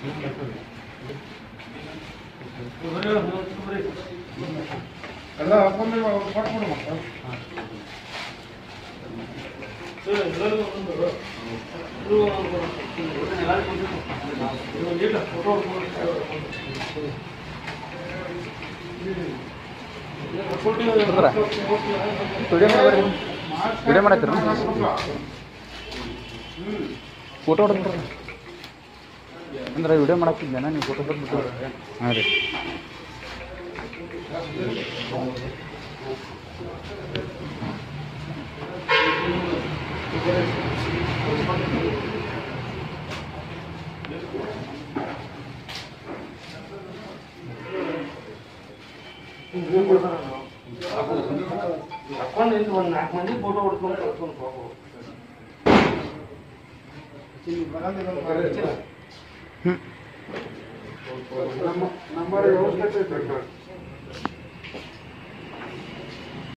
ಎಲ್ಲ ಹಾಕೊಂಡ್ರೆ ಕೊಟ್ಬಿಡು ಮತ್ತೆ ವಿಡಿಯೋ ಮಾಡತ್ತೀರ ಫೋಟೋ ಹೊಡೆದ್ಬಿಟ್ರೆ ಅಂದ್ರೆ ವಿಡಿಯೋ ಮಾಡತ್ತಿದ್ದೇನ ನೀವು ಫೋಟೋ ಹೊಡೆದ್ಬಿಟ್ಟು ಹಾಂ ರೀ ಹಾಕೊಂಡು ನಿಂತು ಒಂದು ನಾಲ್ಕು ಮಂದಿ ಫೋಟೋ ಹೊಡ್ಕೊಂಡು ಕಳ್ಕೊಂಡು ಹೋಗ್ಬೋದು ನಮ್ಮ ನಮ್ಮ ವ್ಯವಸ್ಥೆ ಐತೆ